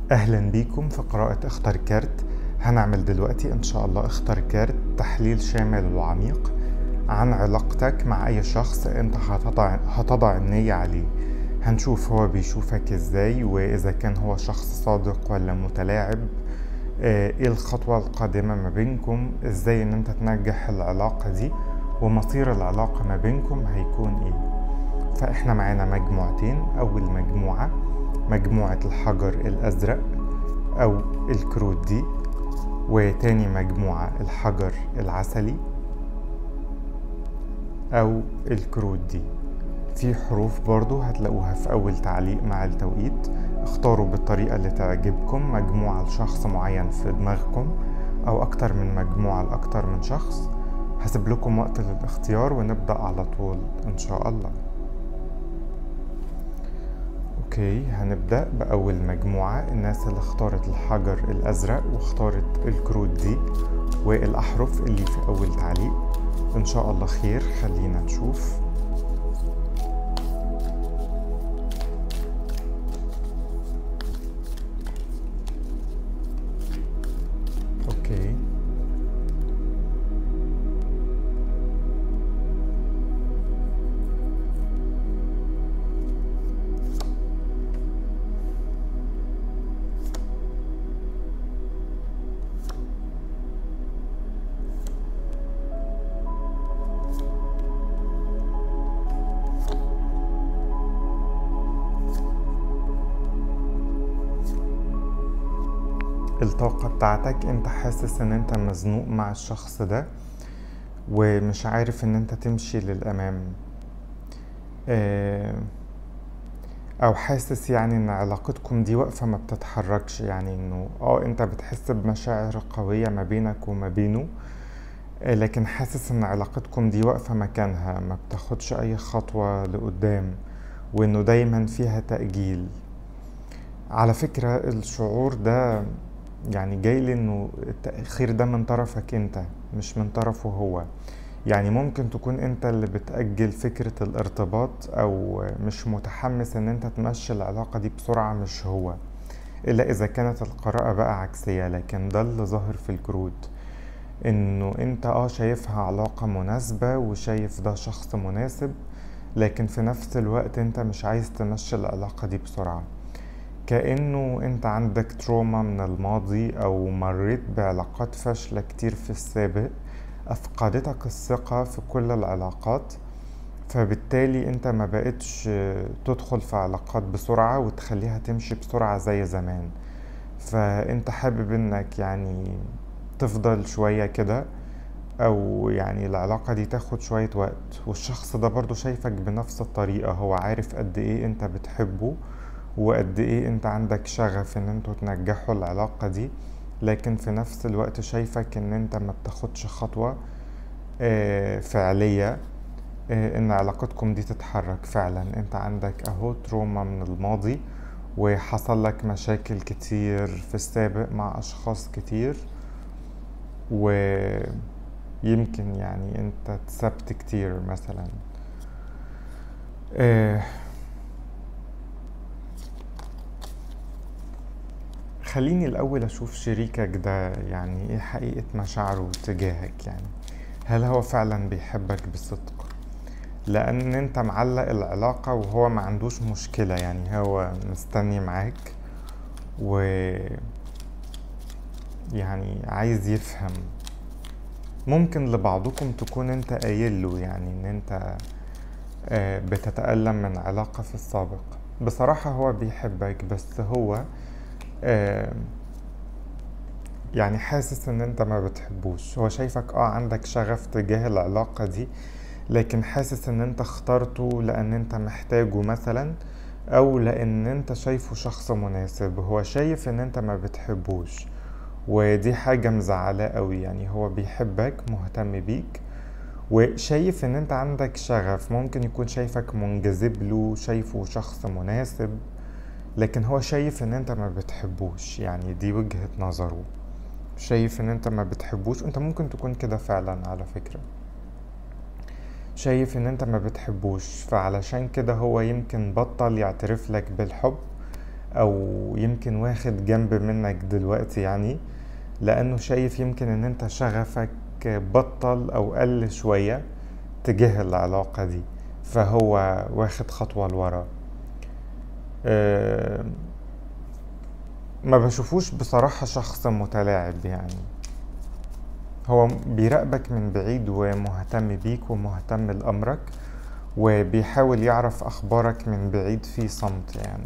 اهلا بيكم في قراءة اختار كارت هنعمل دلوقتي ان شاء الله اختار كارت تحليل شامل وعميق عن علاقتك مع اي شخص انت هتضع, هتضع النية عليه هنشوف هو بيشوفك ازاي واذا كان هو شخص صادق ولا متلاعب آه، ايه الخطوة القادمة ما بينكم ازاي ان انت تنجح العلاقة دي ومصير العلاقة ما بينكم هيكون ايه فاحنا معانا مجموعتين اول مجموعة مجموعة الحجر الازرق او الكروت دي وتاني مجموعة الحجر العسلي او الكروت دي في حروف برضو هتلاقوها في اول تعليق مع التوقيت اختاروا بالطريقة اللي تعجبكم مجموعة لشخص معين في دماغكم او اكتر من مجموعة لاكتر من شخص هسيب لكم وقت للاختيار ونبدأ على طول ان شاء الله اوكي هنبدأ بأول مجموعة الناس اللي اختارت الحجر الأزرق واختارت الكروت دي والأحرف اللي في أول تعليق إن شاء الله خير خلينا نشوف اوكي الطاقة بتاعتك انت حاسس ان انت مزنوق مع الشخص ده ومش عارف ان انت تمشي للأمام آه، او حاسس يعني ان علاقتكم دي واقفة ما بتتحركش يعني انه اه انت بتحس بمشاعر قوية ما بينك وما بينه آه، لكن حاسس ان علاقتكم دي واقفة مكانها ما بتاخدش اي خطوة لقدام وانه دايما فيها تأجيل على فكرة الشعور ده يعني جاي لي انه التأخير ده من طرفك انت مش من طرفه هو يعني ممكن تكون انت اللي بتأجل فكرة الارتباط او مش متحمس ان انت تمشي العلاقة دي بسرعة مش هو الا اذا كانت القراءة بقى عكسية لكن ده اللي ظاهر في الكروت انه انت اه شايفها علاقة مناسبة وشايف ده شخص مناسب لكن في نفس الوقت انت مش عايز تمشي العلاقة دي بسرعة كأنه انت عندك تروما من الماضي او مريت بعلاقات فاشلة كتير في السابق افقدتك الثقة في كل العلاقات فبالتالي انت ما بقتش تدخل في علاقات بسرعة وتخليها تمشي بسرعة زي زمان فانت حابب انك يعني تفضل شوية كده او يعني العلاقة دي تاخد شوية وقت والشخص ده برضو شايفك بنفس الطريقة هو عارف قد ايه انت بتحبه وقد ايه انت عندك شغف ان انتوا تنجحوا العلاقة دي لكن في نفس الوقت شايفك ان انت ما بتاخدش خطوة آه، فعلية آه، ان علاقتكم دي تتحرك فعلا انت عندك اهو تروما من الماضي وحصل لك مشاكل كتير في السابق مع اشخاص كتير ويمكن يعني انت اتسبت كتير مثلا آه، خليني الأول أشوف شريكك ده يعني إيه حقيقة مشاعره تجاهك يعني هل هو فعلا بيحبك بصدق لأن أنت معلق العلاقة وهو ما عندوش مشكلة يعني هو مستني معاك و يعني عايز يفهم ممكن لبعضكم تكون انت قايل له يعني ان انت آه، بتتألم من علاقة في السابق بصراحة هو بيحبك بس هو آه، يعني حاسس ان انت ما بتحبوش هو شايفك اه عندك شغف تجاه العلاقة دي لكن حاسس ان انت اخترته لان انت محتاجه مثلا او لان انت شايفه شخص مناسب هو شايف ان انت ما بتحبوش ودي حاجة مزعلة قوي يعني هو بيحبك مهتم بيك وشايف ان انت عندك شغف ممكن يكون شايفك منجذب له شايفه شخص مناسب لكن هو شايف ان انت ما بتحبوش يعني دي وجهة نظره شايف ان انت ما بتحبوش انت ممكن تكون كده فعلا على فكرة شايف ان انت ما بتحبوش فعلشان كده هو يمكن بطل يعترف لك بالحب او يمكن واخد جنب منك دلوقتي يعني لانه شايف يمكن ان انت شغفك بطل او قل شوية تجاه العلاقة دي فهو واخد خطوة لورا أه ما بشوفوش بصراحة شخص متلاعب يعني هو بيراقبك من بعيد ومهتم بيك ومهتم لأمرك وبيحاول يعرف أخبارك من بعيد في صمت يعني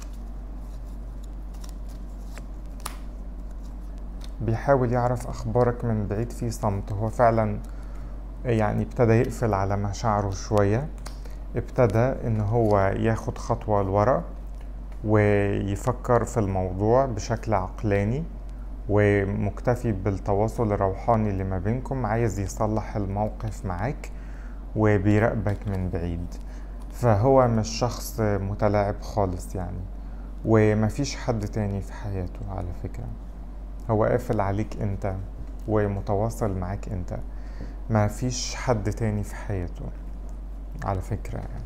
بيحاول يعرف أخبارك من بعيد في صمت هو فعلا يعني ابتدى يقفل على مشاعره شوية ابتدى ان هو ياخد خطوة لورا ويفكر في الموضوع بشكل عقلاني ومكتفي بالتواصل الروحاني اللي ما بينكم عايز يصلح الموقف معاك وبيراقبك من بعيد فهو مش شخص متلاعب خالص يعني ومفيش حد تاني في حياته على فكرة هو قافل عليك انت ومتواصل معاك انت مفيش حد تاني في حياته على فكرة يعني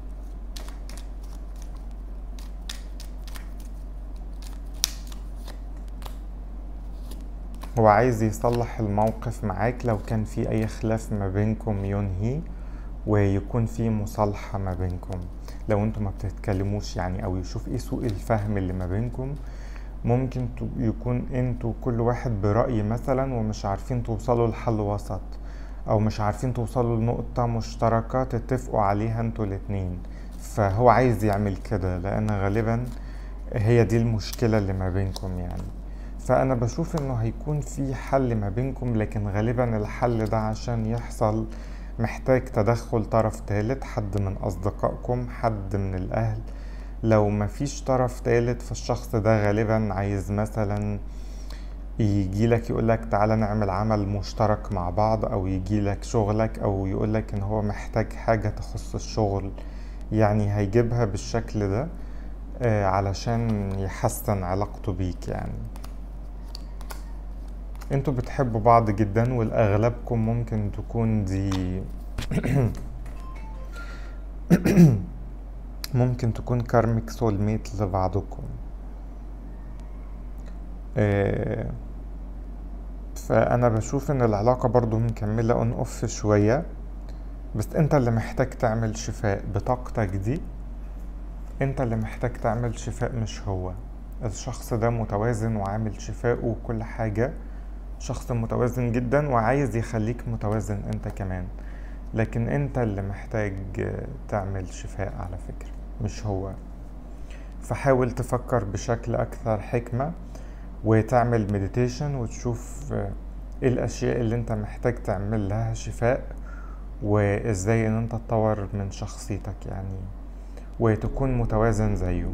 هو عايز يصلح الموقف معاك لو كان في اي خلاف ما بينكم ينهي ويكون في مصالحة ما بينكم لو انتوا ما بتتكلموش يعني او يشوف ايه سوء الفهم اللي ما بينكم ممكن يكون انتوا كل واحد برأي مثلا ومش عارفين توصلوا لحل وسط او مش عارفين توصلوا لنقطة مشتركة تتفقوا عليها انتوا الاتنين فهو عايز يعمل كده لان غالبا هي دي المشكلة اللي ما بينكم يعني فانا بشوف انه هيكون في حل ما بينكم لكن غالبا الحل ده عشان يحصل محتاج تدخل طرف تالت حد من اصدقائكم حد من الاهل لو مفيش طرف تالت فالشخص ده غالبا عايز مثلا يجيلك يقولك تعالى نعمل عمل مشترك مع بعض او يجيلك شغلك او يقولك ان هو محتاج حاجة تخص الشغل يعني هيجيبها بالشكل ده آه، علشان يحسن علاقته بيك يعني انتوا بتحبوا بعض جدا والاغلبكم ممكن تكون دي ممكن تكون كارميك سول ميت لبعضكم آه، فانا بشوف ان العلاقة برضو مكملة اون اوف شوية بس انت اللي محتاج تعمل شفاء بطاقتك دي انت اللي محتاج تعمل شفاء مش هو الشخص ده متوازن وعامل شفاء وكل حاجة شخص متوازن جدا وعايز يخليك متوازن انت كمان لكن انت اللي محتاج تعمل شفاء على فكرة مش هو فحاول تفكر بشكل اكثر حكمة وتعمل مديتيشن وتشوف ايه الاشياء اللي انت محتاج تعمل لها شفاء وازاي ان انت تطور من شخصيتك يعني وتكون متوازن زيه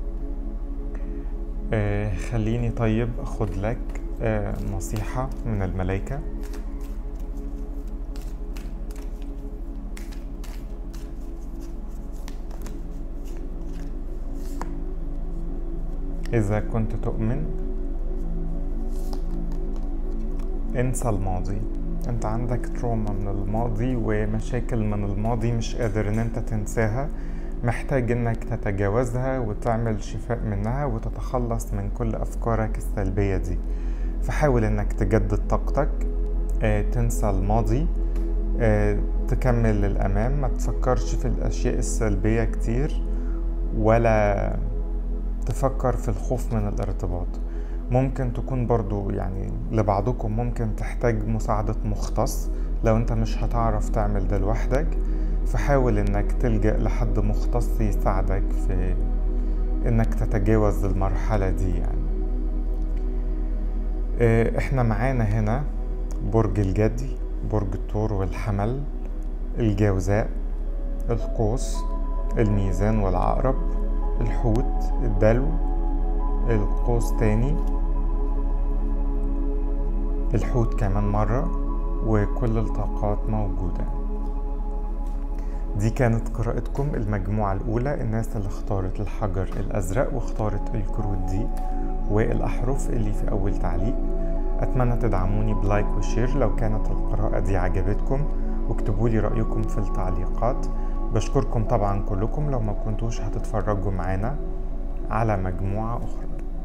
آه خليني طيب اخد لك آه نصيحة من الملائكة إذا كنت تؤمن انسى الماضي انت عندك تروما من الماضي ومشاكل من الماضي مش قادر ان انت تنساها محتاج انك تتجاوزها وتعمل شفاء منها وتتخلص من كل افكارك السلبية دي فحاول انك تجدد طاقتك اه تنسى الماضي اه تكمل للامام ما تفكرش في الاشياء السلبية كتير ولا تفكر في الخوف من الارتباط ممكن تكون برضو يعني لبعضكم ممكن تحتاج مساعدة مختص لو انت مش هتعرف تعمل ده لوحدك فحاول انك تلجأ لحد مختص يساعدك في انك تتجاوز المرحلة دي يعني احنا معانا هنا برج الجدي برج الثور والحمل الجوزاء القوس الميزان والعقرب الحوت الدلو القوس تاني الحوت كمان مرة وكل الطاقات موجودة دي كانت قراءتكم المجموعة الأولى الناس اللي اختارت الحجر الأزرق واختارت الكروت دي والأحرف اللي في أول تعليق أتمنى تدعموني بلايك وشير لو كانت القراءة دي عجبتكم واكتبوا لي رأيكم في التعليقات بشكركم طبعا كلكم لو ما كنتوش هتتفرجوا معانا على مجموعة أخرى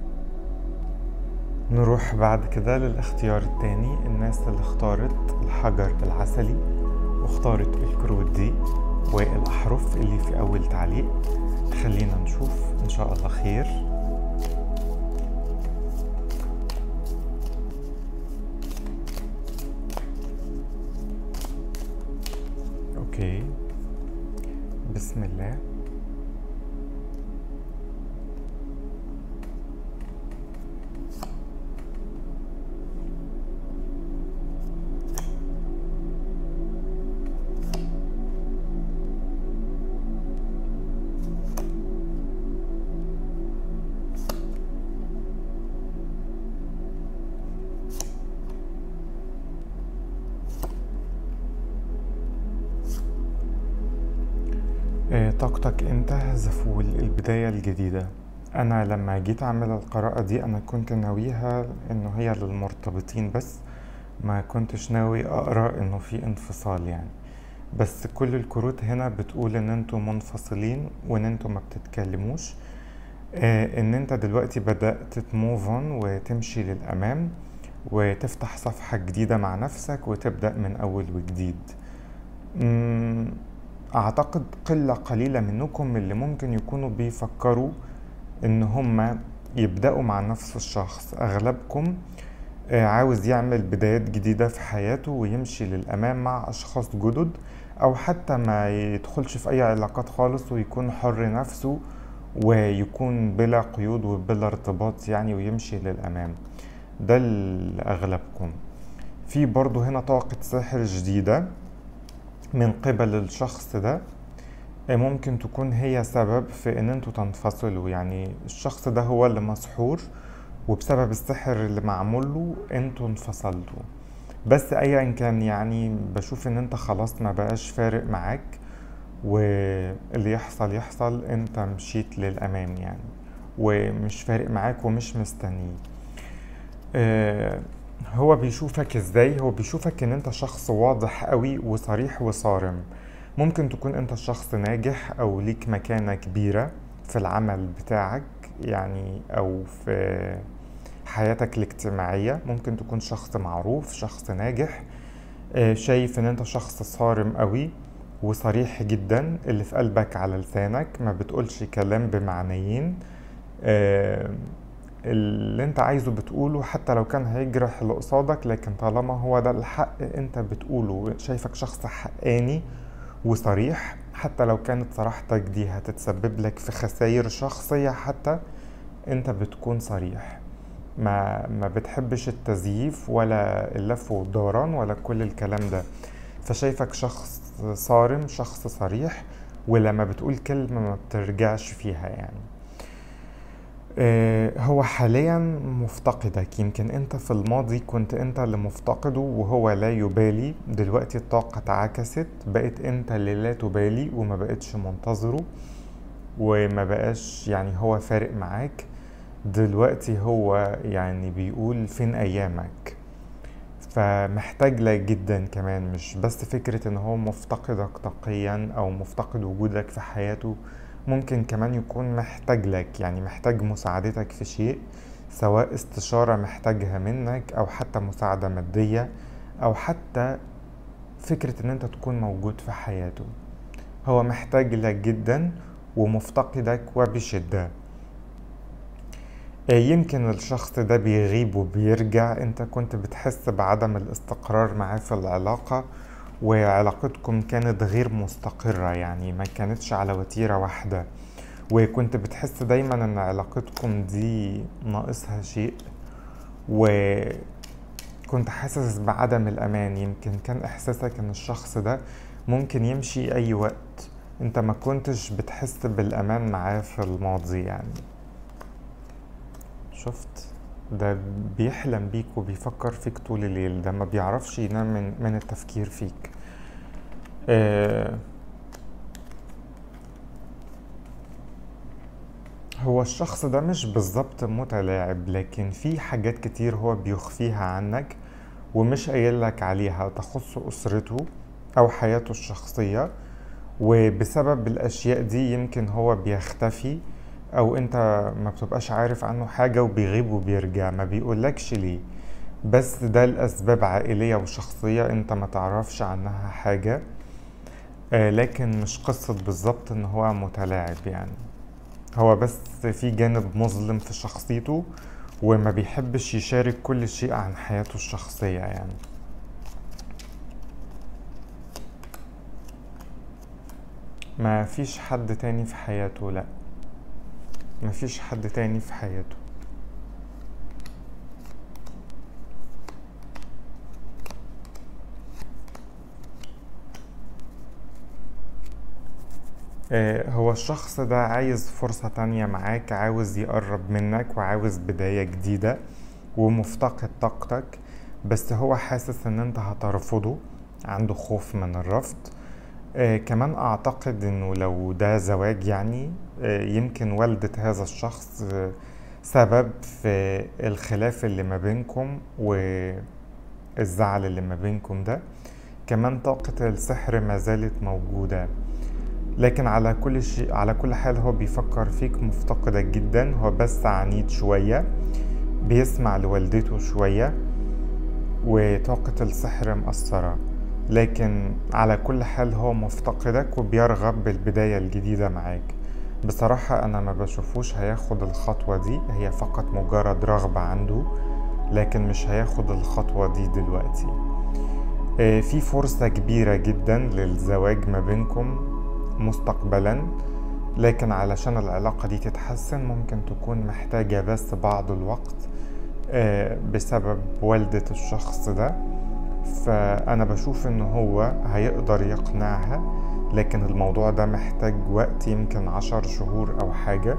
نروح بعد كده للاختيار التاني الناس اللي اختارت الحجر العسلي واختارت الكروت دي والأحرف اللي في أول تعليق خلينا نشوف إن شاء الله خير أوكي بسم الله آه، طاقتك انت زفول البداية الجديدة انا لما جيت اعمل القراءة دي انا كنت ناويها انه هي للمرتبطين بس ما كنتش ناوي اقرا انه في انفصال يعني بس كل الكروت هنا بتقول ان انتوا منفصلين وان انتوا ما بتتكلموش آه، ان انت دلوقتي بدأت تموف اون وتمشي للامام وتفتح صفحة جديدة مع نفسك وتبدأ من اول وجديد مم، اعتقد قلة قليلة منكم اللي ممكن يكونوا بيفكروا ان هم يبدأوا مع نفس الشخص اغلبكم آه، عاوز يعمل بدايات جديدة في حياته ويمشي للأمام مع أشخاص جدد أو حتى ما يدخلش في أي علاقات خالص ويكون حر نفسه ويكون بلا قيود وبلا ارتباط يعني ويمشي للأمام ده لأغلبكم في برضو هنا طاقة سحر جديدة من قبل الشخص ده ممكن تكون هي سبب في ان انتوا تنفصلوا يعني الشخص ده هو اللي مسحور وبسبب السحر اللي معمول له انتوا انفصلتوا بس ايا كان يعني بشوف ان انت خلاص ما بقاش فارق معاك واللي يحصل يحصل انت مشيت للامام يعني ومش فارق معاك ومش مستنيه آه، هو بيشوفك ازاي هو بيشوفك ان انت شخص واضح قوي وصريح وصارم ممكن تكون انت شخص ناجح او ليك مكانة كبيرة في العمل بتاعك يعني او في حياتك الاجتماعية ممكن تكون شخص معروف شخص ناجح آه، شايف ان انت شخص صارم قوي وصريح جدا اللي في قلبك على لسانك ما بتقولش كلام بمعنيين آه، اللي انت عايزه بتقوله حتى لو كان هيجرح اللي قصادك لكن طالما هو ده الحق انت بتقوله شايفك شخص حقاني وصريح حتى لو كانت صراحتك دي هتتسبب لك في خسائر شخصية حتى انت بتكون صريح ما ما بتحبش التزييف ولا اللف والدوران ولا كل الكلام ده فشايفك شخص صارم شخص صريح ولما بتقول كلمة ما بترجعش فيها يعني آه، هو حاليا مفتقدك يمكن انت في الماضي كنت انت اللي مفتقده وهو لا يبالي دلوقتي الطاقة اتعكست بقيت انت اللي لا تبالي وما بقتش منتظره وما بقاش يعني هو فارق معاك دلوقتي هو يعني بيقول فين ايامك فمحتاج لك جدا كمان مش بس فكرة ان هو مفتقدك طاقيا او مفتقد وجودك في حياته ممكن كمان يكون محتاج لك يعني محتاج مساعدتك في شيء سواء استشارة محتاجها منك او حتى مساعدة مادية او حتى فكرة ان انت تكون موجود في حياته هو محتاج لك جدا ومفتقدك وبشدة آه، يمكن الشخص ده بيغيب وبيرجع انت كنت بتحس بعدم الاستقرار معاه في العلاقة وعلاقتكم كانت غير مستقرة يعني ما كانتش على وتيرة واحدة وكنت بتحس دايما ان علاقتكم دي ناقصها شيء وكنت حاسس بعدم الامان يمكن كان احساسك ان الشخص ده ممكن يمشي اي وقت انت ما كنتش بتحس بالامان معاه في الماضي يعني شفت ده بيحلم بيك وبيفكر فيك طول الليل ده ما بيعرفش ينام من, من التفكير فيك آه هو الشخص ده مش بالظبط متلاعب لكن في حاجات كتير هو بيخفيها عنك ومش قايلك عليها تخص أسرته أو حياته الشخصية وبسبب الأشياء دي يمكن هو بيختفي او انت ما بتبقاش عارف عنه حاجة وبيغيب وبيرجع ما بيقولكش ليه بس ده الاسباب عائلية وشخصية انت ما تعرفش عنها حاجة آه، لكن مش قصة بالظبط ان هو متلاعب يعني هو بس في جانب مظلم في شخصيته وما بيحبش يشارك كل شيء عن حياته الشخصية يعني ما فيش حد تاني في حياته لا ما فيش حد تاني في حياته آه، هو الشخص ده عايز فرصة تانية معاك عاوز يقرب منك وعاوز بداية جديدة ومفتقد طاقتك بس هو حاسس ان انت هترفضه عنده خوف من الرفض آه كمان اعتقد انه لو ده زواج يعني آه يمكن والدة هذا الشخص آه سبب في الخلاف اللي ما بينكم والزعل اللي ما بينكم ده كمان طاقة السحر ما زالت موجودة لكن على كل شيء على كل حال هو بيفكر فيك مفتقدك جدا هو بس عنيد شوية بيسمع لوالدته شوية وطاقة السحر مأثرة لكن على كل حال هو مفتقدك وبيرغب بالبداية الجديدة معاك بصراحة أنا ما بشوفوش هياخد الخطوة دي هي فقط مجرد رغبة عنده لكن مش هياخد الخطوة دي دلوقتي آه، في فرصة كبيرة جدا للزواج ما بينكم مستقبلا لكن علشان العلاقة دي تتحسن ممكن تكون محتاجة بس بعض الوقت آه، بسبب والدة الشخص ده فأنا بشوف إن هو هيقدر يقنعها لكن الموضوع ده محتاج وقت يمكن عشر شهور أو حاجة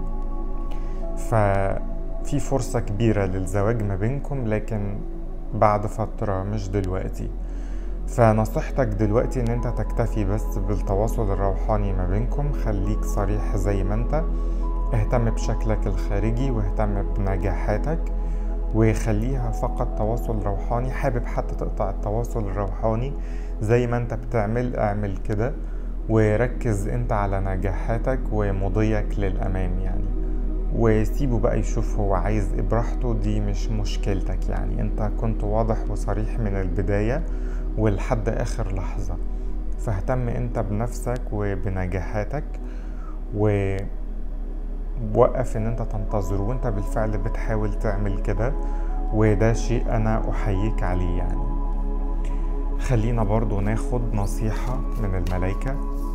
ففي فرصة كبيرة للزواج ما بينكم لكن بعد فترة مش دلوقتي فنصيحتك دلوقتي ان انت تكتفي بس بالتواصل الروحاني ما بينكم خليك صريح زي ما انت اهتم بشكلك الخارجي واهتم بنجاحاتك وخليها فقط تواصل روحاني حابب حتى تقطع التواصل الروحاني زي ما انت بتعمل اعمل كده وركز انت على نجاحاتك ومضيك للامام يعني وسيبه بقى يشوف هو عايز ايه براحته دي مش مشكلتك يعني انت كنت واضح وصريح من البداية ولحد اخر لحظة فاهتم انت بنفسك وبنجاحاتك و وقف ان انت تنتظر وانت بالفعل بتحاول تعمل كده وده شيء انا احييك عليه يعني خلينا برضو ناخد نصيحة من الملايكة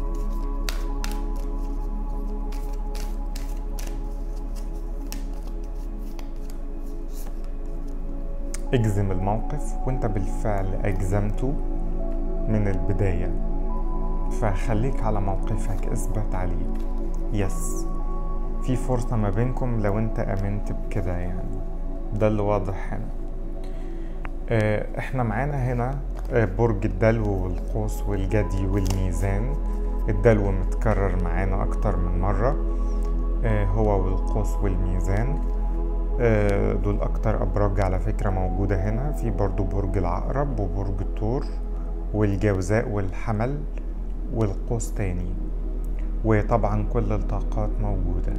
اجزم الموقف وانت بالفعل اجزمته من البداية فخليك على موقفك اثبت عليه يس في فرصة ما بينكم لو انت امنت بكده يعني ده اللي واضح هنا آه، احنا معانا هنا آه، برج الدلو والقوس والجدي والميزان الدلو متكرر معانا اكتر من مرة آه، هو والقوس والميزان آه، دول اكتر ابراج على فكرة موجودة هنا في برضو برج العقرب وبرج الثور والجوزاء والحمل والقوس تاني وطبعا كل الطاقات موجودة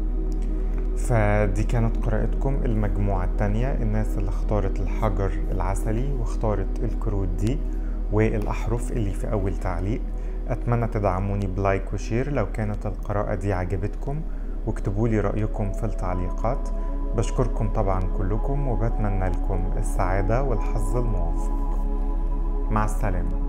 فدي كانت قراءتكم المجموعة التانية الناس اللي اختارت الحجر العسلي واختارت الكروت دي والأحرف اللي في أول تعليق أتمنى تدعموني بلايك وشير لو كانت القراءة دي عجبتكم واكتبوا لي رأيكم في التعليقات بشكركم طبعا كلكم وبتمنى لكم السعادة والحظ الموفق مع السلامة